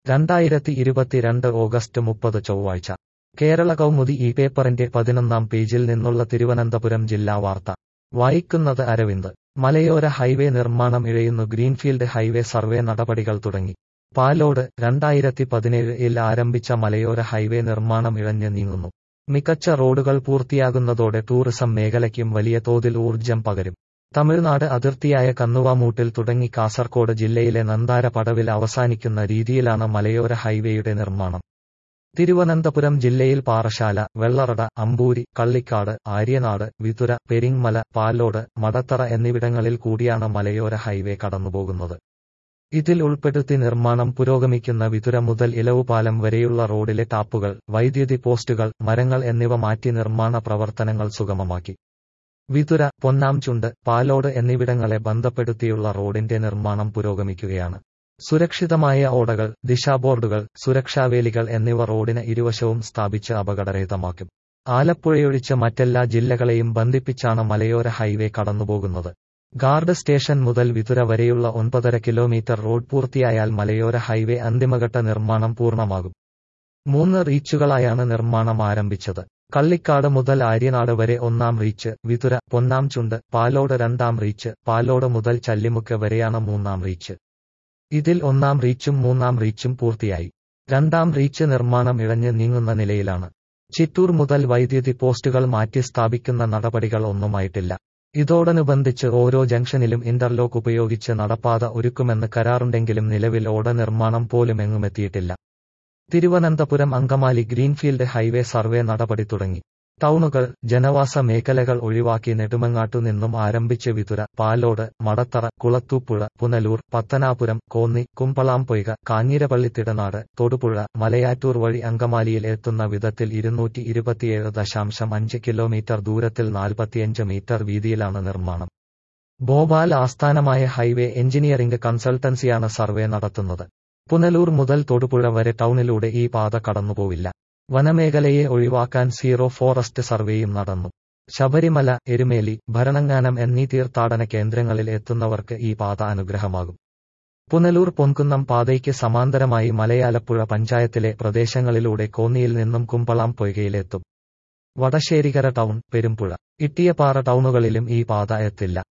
രണ്ടായിരത്തി ഇരുപത്തിരണ്ട് ഓഗസ്റ്റ് മുപ്പത് ചൊവ്വാഴ്ച കേരള കൗമുദി ഈ പേപ്പറിന്റെ പതിനൊന്നാം പേജിൽ നിന്നുള്ള തിരുവനന്തപുരം ജില്ലാ വാർത്ത വായിക്കുന്നത് അരവിന്ദ് മലയോര ഹൈവേ നിർമ്മാണം ഇഴയുന്നു ഗ്രീൻഫീൽഡ് ഹൈവേ സർവേ നടപടികൾ തുടങ്ങി പാലോട് രണ്ടായിരത്തി പതിനേഴിൽ ആരംഭിച്ച മലയോര ഹൈവേ നിർമ്മാണം ഇഴഞ്ഞ് നീങ്ങുന്നു മികച്ച റോഡുകൾ പൂർത്തിയാകുന്നതോടെ ടൂറിസം മേഖലയ്ക്കും വലിയ തോതിൽ ഊർജ്ജം പകരും തമിഴ്നാട് അതിർത്തിയായ കന്നുവാമൂട്ടിൽ തുടങ്ങി കാസർകോട് ജില്ലയിലെ നന്താര പടവിൽ അവസാനിക്കുന്ന രീതിയിലാണ് മലയോര ഹൈവേയുടെ നിർമ്മാണം തിരുവനന്തപുരം ജില്ലയിൽ പാറശാല വെള്ളറട അമ്പൂരി കള്ളിക്കാട് ആര്യനാട് വിതുര പെരിങ്മല പാലോട് മടത്തറ എന്നിവിടങ്ങളിൽ കൂടിയാണ് മലയോര ഹൈവേ കടന്നുപോകുന്നത് ഇതിൽ ഉൾപ്പെടുത്തി നിർമ്മാണം പുരോഗമിക്കുന്ന വിതുര മുതൽ ഇലവുപാലം വരെയുള്ള റോഡിലെ ടാപ്പുകൾ വൈദ്യുതി പോസ്റ്റുകൾ മരങ്ങൾ എന്നിവ മാറ്റി നിർമ്മാണ പ്രവർത്തനങ്ങൾ സുഗമമാക്കി വിതുര പൊന്നാംചുണ്ട് പാലോട് എന്നിവിടങ്ങളെ ബന്ധപ്പെടുത്തിയുള്ള റോഡിന്റെ നിർമ്മാണം പുരോഗമിക്കുകയാണ് സുരക്ഷിതമായ ഓടകൾ ദിശാബോർഡുകൾ സുരക്ഷാവേലികൾ എന്നിവ റോഡിന് ഇരുവശവും സ്ഥാപിച്ച് അപകടരഹിതമാക്കും ആലപ്പുഴയൊഴിച്ച് മറ്റെല്ലാ ജില്ലകളെയും ബന്ധിപ്പിച്ചാണ് മലയോര ഹൈവേ കടന്നുപോകുന്നത് ഗാർഡ് സ്റ്റേഷൻ മുതൽ വിതുര വരെയുള്ള ഒൻപതര കിലോമീറ്റർ റോഡ് പൂർത്തിയായാൽ മലയോര ഹൈവേ അന്തിമഘട്ട നിർമ്മാണം പൂർണ്ണമാകും മൂന്ന് റീച്ചുകളായാണ് നിർമ്മാണം ആരംഭിച്ചത് കള്ളിക്കാട് മുതൽ ആര്യനാട് വരെ ഒന്നാം റീച്ച് വിതുര പൊന്നാംചുണ്ട് പാലോട് രണ്ടാം റീച്ച് പാലോട് മുതൽ ചല്ലിമുക്ക് വരെയാണ് മൂന്നാം റീച്ച് ഇതിൽ ഒന്നാം റീച്ചും മൂന്നാം റീച്ചും പൂർത്തിയായി രണ്ടാം റീച്ച് നിർമ്മാണം ഇഴഞ്ഞ് നീങ്ങുന്ന നിലയിലാണ് ചിറ്റൂർ മുതൽ വൈദ്യുതി പോസ്റ്റുകൾ മാറ്റി സ്ഥാപിക്കുന്ന നടപടികൾ ഒന്നുമായിട്ടില്ല ഇതോടനുബന്ധിച്ച് ഓരോ ജംഗ്ഷനിലും ഇന്റർലോക്ക് ഉപയോഗിച്ച് നടപ്പാത ഒരുക്കുമെന്ന് കരാറുണ്ടെങ്കിലും നിലവിൽ ഓട നിർമ്മാണം പോലും എങ്ങുമെത്തിയിട്ടില്ല Thiruvananthapuram Angamaly greenfield highway survey നടപടി തുടങ്ങി ടൗണുകൾ ജനവാസ മേഖലകൾ ഒഴിവാക്കി നെടുമങ്ങാട്ടു നിന്നും ആരംഭിച്ച് വിതുര പാലോട് മടത്തറ കുളത്തൂപ്പുഴ പുനലൂർ പത്തനാപുരം കോന്നി കുമ്പളാംപൊയ്ക കാഞ്ഞിരപ്പള്ളി തിടനാട് തൊടുപുഴ മലയാറ്റൂർ വഴി അങ്കമാലിയിൽ എത്തുന്ന വിധത്തിൽ ഇരുന്നൂറ്റി ഇരുപത്തിയേഴ് ദശാംശം അഞ്ച് കിലോമീറ്റർ ദൂരത്തിൽ നാൽപ്പത്തിയഞ്ച് മീറ്റർ വീതിയിലാണ് നിർമ്മാണം ഭോപാൽ ആസ്ഥാനമായ ഹൈവേ എഞ്ചിനീയറിംഗ് കൺസൾട്ടൻസിയാണ് സർവേ നടത്തുന്നത് പുനലൂർ മുതൽ തൊടുപുഴ വരെ ടൗണിലൂടെ ഈ പാത കടന്നുപോവില്ല വനമേഖലയെ ഒഴിവാക്കാൻ സീറോ ഫോറസ്റ്റ് സർവേയും നടന്നു ശബരിമല എരുമേലി ഭരണങ്ങാനം എന്നീ തീർത്ഥാടന കേന്ദ്രങ്ങളിൽ എത്തുന്നവർക്ക് ഈ പാത അനുഗ്രഹമാകും പുനലൂർ പൊൻകുന്നം പാതയ്ക്ക് സമാന്തരമായി മലയാലപ്പുഴ പഞ്ചായത്തിലെ പ്രദേശങ്ങളിലൂടെ കോന്നിയിൽ നിന്നും കുമ്പളാം പൊയ്കയിലെത്തും വടശ്ശേരികര ടൗൺ പെരുമ്പുഴ ഇട്ടിയപ്പാറ ടൗണുകളിലും ഈ പാത എത്തില്ല